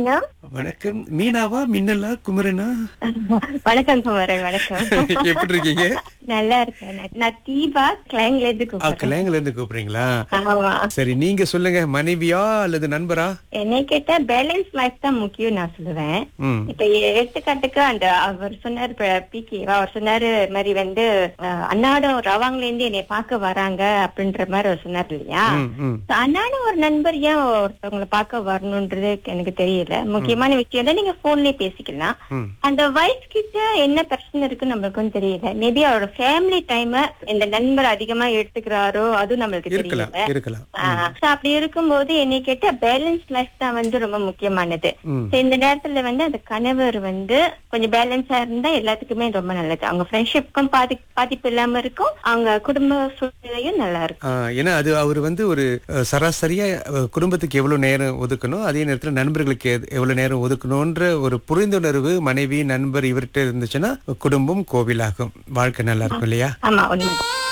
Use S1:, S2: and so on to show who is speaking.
S1: மீனா
S2: வணக்கம் மீனாவா மின்னலா குமரனா
S1: வணக்கம் குமரன் வணக்கம்
S2: எப்படி இருக்கீங்க
S1: நல்லா இருக்கேன் நான்- நான் தீபா கிளைங்ல இருந்து
S2: ஆ,
S1: கூப்பிடுறேன்
S2: கல்யாணத்துல இருந்து கூப்பிடுறீங்களா
S1: ஆமா
S2: சரி நீங்க சொல்லுங்க மனைவியா அல்லது நண்பரா
S1: என்னை கேட்டா பேலன்ஸ் லைஃப் தான் முக்கியம் நான் சொல்லுவேன்
S2: ம்
S1: இப்ப எடுத்துக்காட்டுக்கு அந்த அவர் சொன்னாரு பிகே அவர் சொன்னாரு இது மாதிரி வந்து அஹ், அன்னாடம் ரவாங்ல இருந்து என்னை பார்க்க வராங்க அப்படின்ற மாதிரி அவர் சொன்னார் இல்லையா
S2: ம், ம்
S1: So, அண்ணான ஒரு நண்பர் ஏன் ஒருத்தவங்களை பார்க்க வரணுன்றது எனக்கு தெரியல முக்கியமான விஷயம் தான் நீங்க போன்லயே பேசிக்கலாம்
S2: ம்
S1: அந்த வைஃப் கிட்ட என்ன பிரச்சனை இருக்குன்னு நம்மளுக்கும் தெரியல மேபி அவரோட ஃபேமிலி டைம் இந்த நண்பர் அதிகமா எடுத்துக்கிறாரோ அதுவும் நம்மளுக்கு
S2: இருக்கலாம்
S1: தெரியல
S2: இருக்கலாம்
S1: ஆஹ் so அப்படி இருக்கும்போது என்னை கேட்ட பேலன்ஸ் லைஃப் தான் வந்து ரொம்ப முக்கியமானது
S2: ம்
S1: So இந்த நேரத்துல வந்து அந்த கணவர் வந்து கொஞ்சம் பேலன்ஸா இருந்தா எல்லாத்துக்குமே ரொம்ப நல்லது அவங்க ஃப்ரெண்ட்ஷிப்க்கும் பாதி பாதிப்பு இல்லாம இருக்கும் அவங்க குடும்ப சூழ்நிலையும் நல்லா இருக்கும்
S2: ஆ, ஏன்னா அது அவர் வந்து ஒரு அஹ், சராசரியா அஹ், குடும்பத்துக்கு எவ்வளவு நேரம் ஒதுக்கணும் அதே நேரத்துல நண்பர்களுக்கு எது- எவ்வளவு நேரம் ஒதுக்கணும்ன்ற ஒரு புரிந்துணர்வு மனைவி நண்பர் இவர்கிட்ட இருந்துச்சுன்னா குடும்பம் கோவிலாகும் வாழ்க்கை நல்லா இருக்கும் இல்லையா
S1: ஆமா உண்மை